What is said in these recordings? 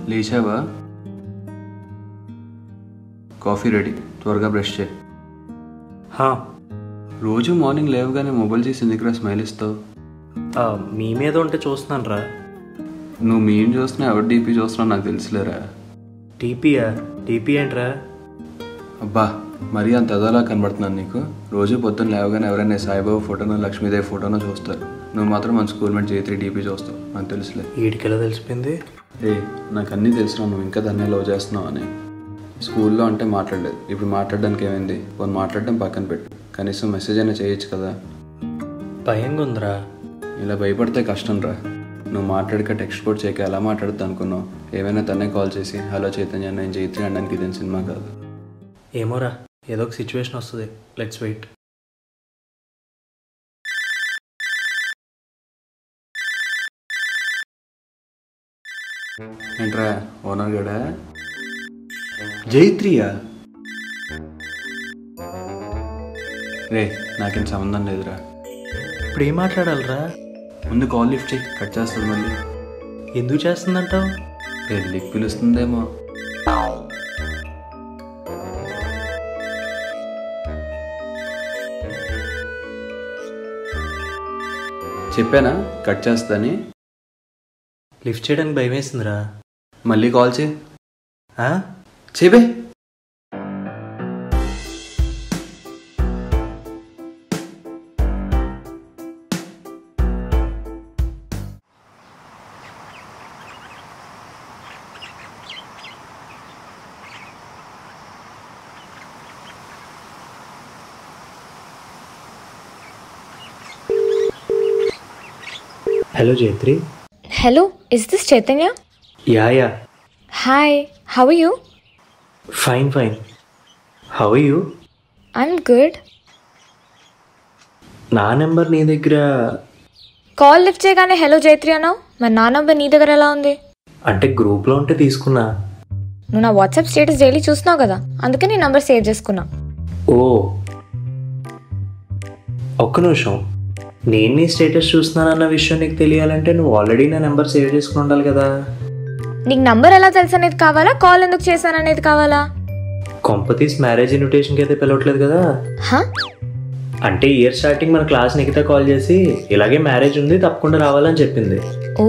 లేచావా coffee ready త్వరగా brush చేయి హా, రోజు మార్నింగ్ లేవగానే మొబైల్ చేసి ఎందుకురా స్మైల్ ఇస్తావు ఆ, మీ మీద ఉంటే చూస్తున్నాను రా నువ్వు మీన్ చూస్తున్నా ఎవరు డీపీ చూస్తున్నావు నాకు తెలుసులేరా టీపీయా టీపీ ఏంట్రా అబ్బా మరీ అంత ఎదలా కనబడుతున్నాను నీకు రోజు పొద్దున్న లేవగానే ఎవరైనా సాయిబాబా ఫోటోనో లక్ష్మీదేవి ఫోటోనో చూస్తారు నువ్వు మాత్రం మన school mate Jaitri DP చూస్తావు నాకు తెలుసులే వీడికెలా తెలిసిపోయింది ఏ నాకు అన్నీ తెలుసురా నువ్వు ఇంకా దాన్ని లవ్ చేస్తున్నావు అని స్కూల్లో అంటే మాట్లాడలేదు ఇప్పుడు మాట్లాడడానికి ఏమైంది కొన్ని మాట్లాడడం పక్కన పెట్టు కనీసం మెసేజ్ అయినా చేయొచ్చు కదా భయంగా ఉందిరా ఇలా భయపడితే కష్టం రా నువ్వు మాట్లాడక టెక్స్ట్ కూడా చేయక ఎలా మాట్లాడుతా అనుకున్నావు ఏమైనా తనే కాల్ చేసి హలో చైతన్య నేను జైత్రి అనడానికి ఇదేం సినిమా కాదు ఏమోరా ఏదో ఒక సిచ్యువేషన్ వస్తుంది లెట్స్ వెయిట్ ఏంట్రా ఓనర్ గడా జైత్రియా రే నాకేం సంబంధం లేదురా ఇప్పుడు ఏం మాట్లాడాలిరా ముందు కాల్ లిఫ్ట్ చేయి కట్ చేస్తుంది మళ్ళీ ఎందుకు చేస్తుందంటావు పెళ్ళికి పిలుస్తుందేమో చెప్పానా కట్ చేస్తాని లిఫ్ట్ చేయడానికి భయం వేసిందిరా మళ్ళీ కాల్ చేయి ఆ? చేబే hello Jaitri Hello, is this Chaitanya? Yeah yeah Hi, how are you? Fine fine how you I'm good. నా నెంబర్ నీ దగ్గర కాల్ లిఫ్ట్ చేయగానే హలో జైత్రి అన్నావు మరి నా నంబర్ నీ దగ్గర ఎలా ఉంది అంటే గ్రూప్లో ఉంటే తీసుకున్నా నువ్వు నా వాట్సాప్ స్టేటస్ డైలీ చూస్తున్నావు కదా అందుకే నీ నంబర్ సేవ్ చేసుకున్నా ఓ ఒక్క నిమిషం నేను నీ స్టేటస్ చూస్తున్నానన్న విషయం నీకు తెలియాలంటే నువ్వు ఆల్రెడీ నా నెంబర్ సేవ్ చేసుకుని ఉండాలి కదా నీకు నంబర్ ఎలా తెలుసు అనేది కావాలా కాల్ ఎందుకు చేశాను అనేది కావాలా కొంపతీస్ మ్యారేజ్ ఇన్విటేషన్కి అయితే పిలవట్లేదు కదా హా అంటే ఇయర్ స్టార్టింగ్ మన క్లాస్ నిఖిత కాల్ చేసి ఇలాగే మ్యారేజ్ ఉంది తప్పకుండా రావాలని చెప్పింది ఓ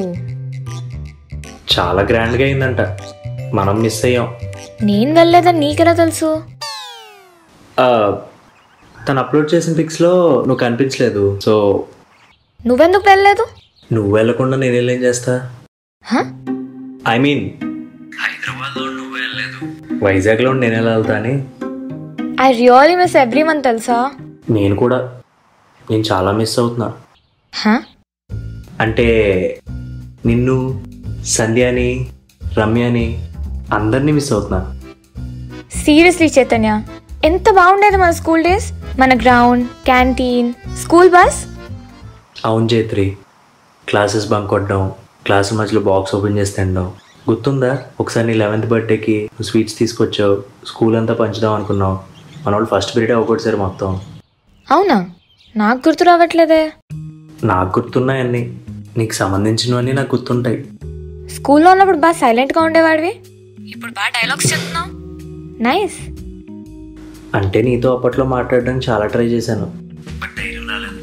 చాలా గ్రాండ్గా అయిందంట మనం మిస్ అయ్యాం నేను వెళ్ళలేదని నీకెలా తెలుసు ఆ, తను అప్లోడ్ చేసిన పిక్స్లో నువ్వు కనిపించలేదు సో నువ్వెందుకు వెళ్ళలేదు నువ్వు వెళ్ళకుండా నేను వెళ్ళేం చేస్తా హా ఐ మీన్ హైదరాబాద్లో నువ్వు వెళ్ళలేదు వైజాగ్లో నేను ఎలా వెళ్తా అని I really miss everyone తెలుసా నేను కూడా నేను చాలా మిస్ అవుతున్నా హా అంటే నిన్ను సంధ్యాని రమ్యని అందరినీ మిస్ అవుతున్నా సీరియస్లీ చైతన్య ఎంత బాగుండేది మన స్కూల్ డేస్ మన గ్రౌండ్ క్యాంటీన్ స్కూల్ బస్ అవును జైత్రి క్లాసెస్ బంక్ కొట్టడం క్లాస్ మధ్యలో బాక్స్ ఓపెన్ చేసి తినడం గుర్తుందా ఒకసారి నీ లెవెన్త్ బర్త్డేకి నువ్వు స్వీట్స్ తీసుకొచ్చావు స్కూల్ అంతా పంచుదాం అనుకున్నావు మన వాళ్ళు ఫస్ట్ పీరియడ్ ఒకటిసారి మొత్తం అవునా నాకు గుర్తు రావట్లేదే నాకు గుర్తున్నాయన్నీ నీకు సంబంధించినవన్నీ నాకు గుర్తుంటాయి స్కూల్లో ఉన్నప్పుడు బాగా సైలెంట్గా ఉండేవాడివి ఇప్పుడు బాగా డైలాగ్స్ చెప్తున్నావు నైస్ అంటే నీతో అప్పట్లో మాట్లాడడానికి చాలా ట్రై చేశాను బట్ ధైర్యం రాలేదు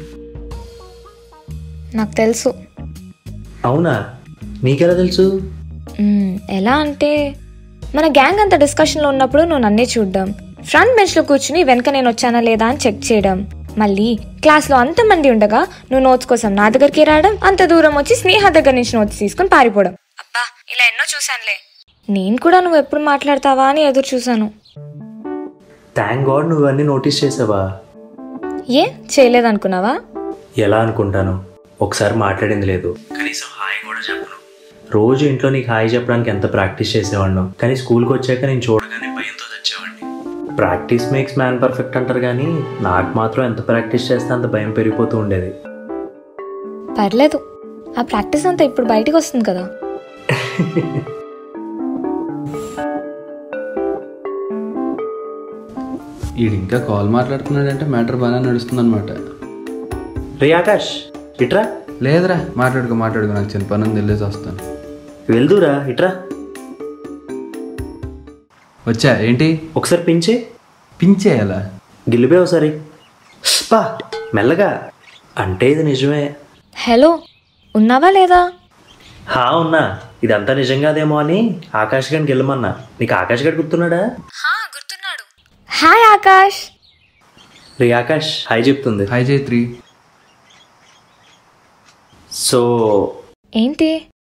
నాకు తెలుసు అవునా నీకెలా తెలుసు మ్మ్, ఎలా అంటే మన గ్యాంగ్ అంత డిస్కషన్లో ఉన్నప్పుడు నువ్వు నన్నే చూడడం ఫ్రంట్ బెంచ్లో కూర్చుని వెనక నేను వచ్చానా లేదా అని చెక్ చేయడం మళ్ళీ క్లాస్లో అంతమంది ఉండగా నువ్వు నోట్స్ కోసం నా దగ్గరికి రావడం అంత దూరం వచ్చి స్నేహ దగ్గర నుంచి నోట్స్ తీసుకుని పారిపోవడం అబ్బా ఇలా ఎన్నో చూశానులే నేను కూడా నువ్వు ఎప్పుడు మాట్లాడతావా అని ఎదురు చూశాను థ్యాంక్ గాడ్ నువ్వు అన్నీ నోటీస్ చేసావా ఏ చేయలేదనుకున్నావా ఎలా అనుకుంటాను ఒకసారి మాట్లాడింది లేదు కనీసం హాయ్ కూడా చెప్పను రోజు ఇంట్లో నీకు హాయ్ చెప్పడానికి ఎంత ప్రాక్టీస్ చేసేవాడిను కానీ స్కూల్కి వచ్చాక నేను చూడగానే భయంతో తెచ్చేవాడిని ప్రాక్టీస్ మేక్స్ మ్యాన్ పర్ఫెక్ట్ అంటారు కానీ నాకు మాత్రం ఎంత ప్రాక్టీస్ చేస్తే అంత భయం పెరిగిపోతూ ఉండేది పర్లేదు ఆ ప్రాక్టీస్ అంతా ఇప్పుడు బయటికి వస్తుంది కదా వీడు ఇంకా కాల్ మాట్లాడుతున్నాడంటే మ్యాటర్ బాగానే నడుస్తుంది అనమాట రే ఆకాష్ ఇట్రా లేదురా మాట్లాడుకో మాట్లాడుకో నాకు చిన్న పని ఉంది వెళ్ళేసి వస్తాను వెళ్దురా ఇట్రా వచ్చా ఏంటి ఒకసారి పించే పించేయాలా గిల్లిపే ఒకసారి పా మెల్లగా అంటే ఇది నిజమే హలో ఉన్నావా లేదా హా ఉన్నా ఇదంతా నిజం కాదేమో అని ఆకాష్ గడికి వెళ్ళమన్నా నీకు ఆకాష్ గడి గుర్తున్నాడా గుర్తున్నాడు హాయ్ ఆకాష్ రే ఆకాష్ హాయ్ చెప్తుంది హాయ్ జైత్రి సో ఏంటి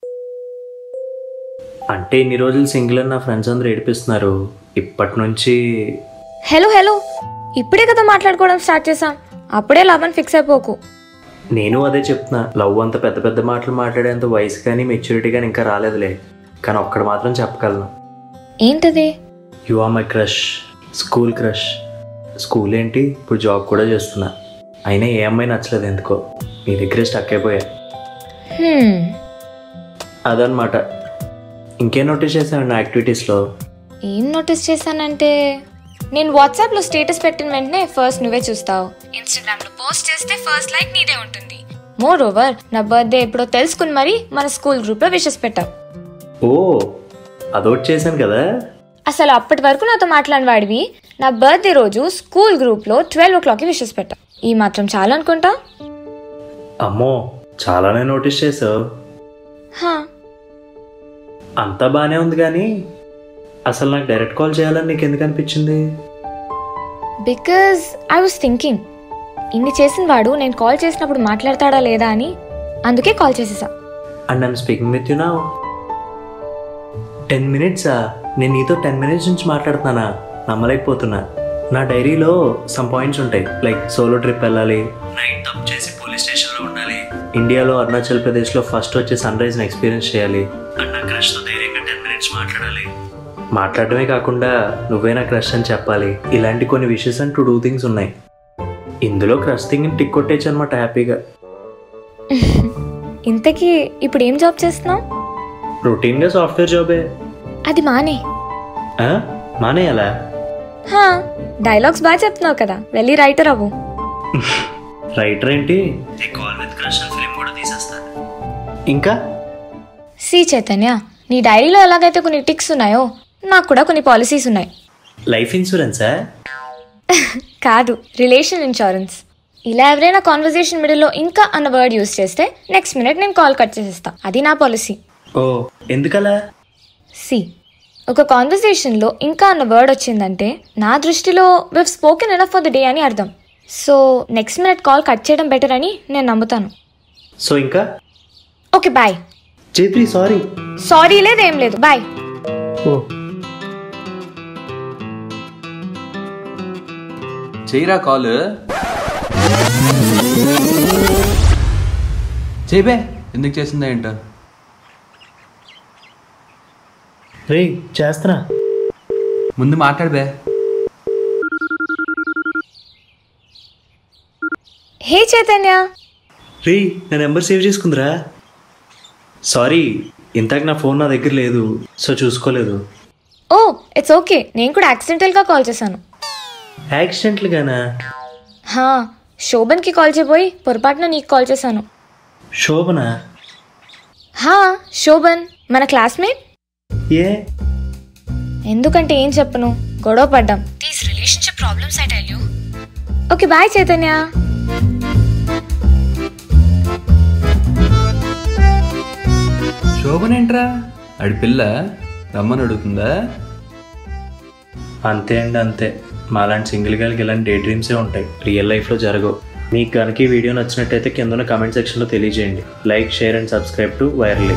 అంటే ఇన్ని రోజులు సింగిల్ అని నా ఫ్రెండ్స్ అందరూ ఏడిపిస్తున్నారు ఇప్పటి నుంచి హలో హలో ఇప్పుడే కదా మాట్లాడుకోవడం స్టార్ట్ చేసాం అప్పుడే లాభం ఫిక్స్ అయిపోకు నేను అదే చెప్తున్నా లవ్ అంత పెద్ద పెద్ద మాటలు మాట్లాడేంత వయసు కానీ మెచ్యూరిటీ కానీ ఇంకా రాలేదులే కానీ ఒక్కడు మాత్రం చెప్పగలను ఏంటది you are my crush school crush school ఏంటి ఇప్పుడు జాబ్ కూడా చేస్తున్నా అయినా ఏ అమ్మాయి నచ్చలేదు ఎందుకో నీ దగ్గరే స్టక్ అయిపోయా హ్మ్, అదనమాట ఇంకేం నోటీస్ చేశాను నా యాక్టివిటీస్లో ఏం నోటీస్ చేశానంటే నేను వాట్సాప్ లో స్టేటస్ పెట్టిన వెంటనే ఫస్ట్ నువ్వే చూస్తావు ఇన్స్టాగ్రామ్ లో పోస్ట్ చేస్తే ఫస్ట్ లైక్ నీదే ఉంటుంది మోర్ ఓవర్ నా బర్త్డే ఎప్పుడో తెలుసుకుని మరి మన స్కూల్ గ్రూప్ లో విషెస్ పెట్టావు ఓ అదొకటి చేశాను కదా అసలు అప్పటి వరకు నాతో మాట్లాడిన వాడివి నా బర్త్డే రోజు స్కూల్ గ్రూప్ లో ట్వెల్వ్ ఓ క్లాక్కి విషెస్ పెట్టావు ఈ మాత్రం చాలా అనుకుంటా అమ్మో చాలానే నోటీస్ చేసావు హా అంతా బాగానే ఉంది కానీ అసలు నాకు డైరెక్ట్ కాల్ చేయాలని నీకు ఎందుకు అనిపించింది బికాజ్ ఐ వాస్ థింకింగ్ ఇన్ని చేసిన వాడు నేను కాల్ చేసినప్పుడు మాట్లాడతాడా లేదా అని అందుకే కాల్ చేసేసా and I'm speaking with you నా టెన్ మినిట్సా నేను నీతో టెన్ మినిట్స్ నుంచి మాట్లాడుతున్నానా నమ్మలేకపోతున్నా నా డైరీలో సమ్ పాయింట్స్ ఉంటాయి లైక్ సోలో ట్రిప్ వెళ్ళాలి నైట్ తప్పు చేసి పోలీస్ స్టేషన్లో ఉండాలి ఇండియాలో అరుణాచల్ ప్రదేశ్లో ఫస్ట్ వచ్చే సన్ రైజ్ని ఎక్స్పీరియన్స్ చేయాలి అండ్ నా క్రష్తో ధైర్యంగా టెన్ మినిట్స్ మాట్లాడాలి మాట్లాడటమే కాకుండా నువ్వే నా క్రష్ అని చెప్పాలి ఇలాంటి కొన్ని విషయస్ అండ్ టు డూ థింగ్స్ ఉన్నాయి ఇందులో క్రష్ థింగ్ టిక్ కొట్టేచ్చు అనమాట హ్యాపీగా ఇంతకీ ఇప్పుడు ఏం జాబ్ చేస్తున్నావు రొటీన్గా సాఫ్ట్వేర్ జాబే అది మానే ఆ? మానేయాలా హా డైలాగ్స్ బాగా చెప్తున్నావు కదా వెళ్ళి రైటర్ అవ్వు రైటర్ ఏంటి కాల్ విత్ క్రష్ ఫిలిం కూడా తీసేస్తా ఇంకా సి చైతన్య నీ డైరీలో ఎలాగైతే కొన్ని టిక్స్ ఉన్నాయో నాకు కూడా కొన్ని పాలసీస్ ఉన్నాయి లైఫ్ ఇన్సూరెన్సా కాదు రిలేషన్ ఇన్సూరెన్స్ ఇలా ఎవరైనా కాన్వర్జేషన్ మిడిల్లో ఇంకా అన్న వర్డ్ యూస్ చేస్తే నెక్స్ట్ మినిట్ నేను కాల్ కట్ చేసేస్తా అది నా పాలసీ ఓ ఎందుకలా సి ఒక కాన్వర్జేషన్లో ఇంకా అన్న వర్డ్ వచ్చిందంటే నా దృష్టిలో we've spoken enough for the day అని అర్థం so next minute call cut చేయడం బెటర్ అని నేను నమ్ముతాను సో ఇంకా okay bye Jaitri sorry sorry లేదు ఏం లేదు బాయ్ ఓ చేయరా కాల్ చేయబే ఎందుకు చేసిందా ఏంటో రే చేస్తున్నా ముందు మాట్లాడబే హే చైతన్య రే నా నెంబర్ సేవ్ చేసుకుందిరా సారీ ఇంతకు నా ఫోన్ నా దగ్గర లేదు సో చూసుకోలేదు ఓ ఇట్స్ ఓకే నేను కూడా యాక్సిడెంటల్గా కాల్ చేశాను యాక్సిడెంట్లుగానా హా శోభన్కి కాల్ చేయబోయి పొరపాటున నీకు కాల్ చేశాను శోభన హా శోభన్ మన క్లాస్మేట్ ఏ ఎందుకంటే ఏం చెప్పను గొడవ పడ్డాం these relationship problems I tell you okay bye Chaitanya శోభనేంట్రా అడి పిల్ల రమ్మని అడుగుతుందా అంతే అండి అంతే మాలాంటి సింగిల్ గర్ల్కి ఇలాంటి డే డ్రీమ్సే ఉంటాయి రియల్ లైఫ్లో జరగవు మీకు కనుక ఈ వీడియో నచ్చినట్టయితే కింద ఉన్న కామెంట్ సెక్షన్లో తెలియజేయండి like share and subscribe to వైర్లీ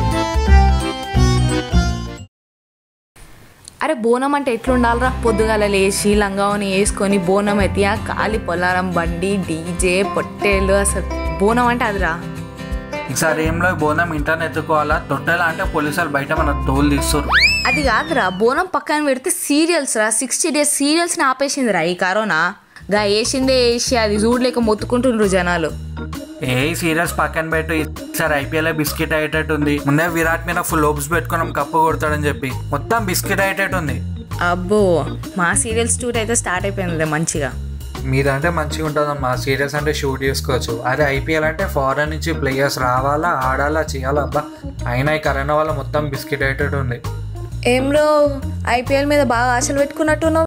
అరే బోనం అంటే ఎట్లుండాలిరా పొద్దుగాల లేచి లంగావని వేసుకొని బోనం ఎత్తియా కాలి పొలారం బండి డీజే పొట్టేలు అసలు బోనం అంటే అదిరా ఈసారి ఏంలో బోనం ఇంటర్ని ఎత్తుకోవాలా తొట్టెలా అంటే పోలీసులు బయట మన తోలు తీస్తారు అది కాదురా బోనం పక్కన పెడితే సీరియల్స్ రా సిక్స్టీ డేస్ సీరియల్స్ని ఆపేసిందిరా ఈ కరోనా గా వేసిందే వేసి అది చూడలేక మొత్తుకుంటుండ్రు జనాలు ఏ సీరియల్స్ పక్కన పెట్టు ఈసారి ఐపీఎల్ బిస్కెట్ అయ్యేటట్టు ఉంది ముందే విరాట్ మీద ఫుల్ హోప్స్ పెట్టుకున్నాం కప్పు కొడతాడని చెప్పి మొత్తం బిస్కెట్ అయ్యేటట్టు ఉంది అబ్బో మా సీరియల్స్ టూర్ అయితే స్టార్ట్ అయిపోయింది మంచిగా మీదంటే మంచిగా ఉంటుందమ్మా సీరియల్స్ అంటే షూట్ చేసుకోవచ్చు అదే ఐపీఎల్ అంటే ఫారెన్ నుంచి ప్లేయర్స్ రావాలా ఆడాలా చేయాలా అబ్బా అయినా ఈ కరోనా వల్ల మొత్తం బిస్కెట్ అయ్యేటట్టు ఉంది ఏం బ్రో ఐపీఎల్ మీద బాగా ఆశలు పెట్టుకున్నట్టున్నావు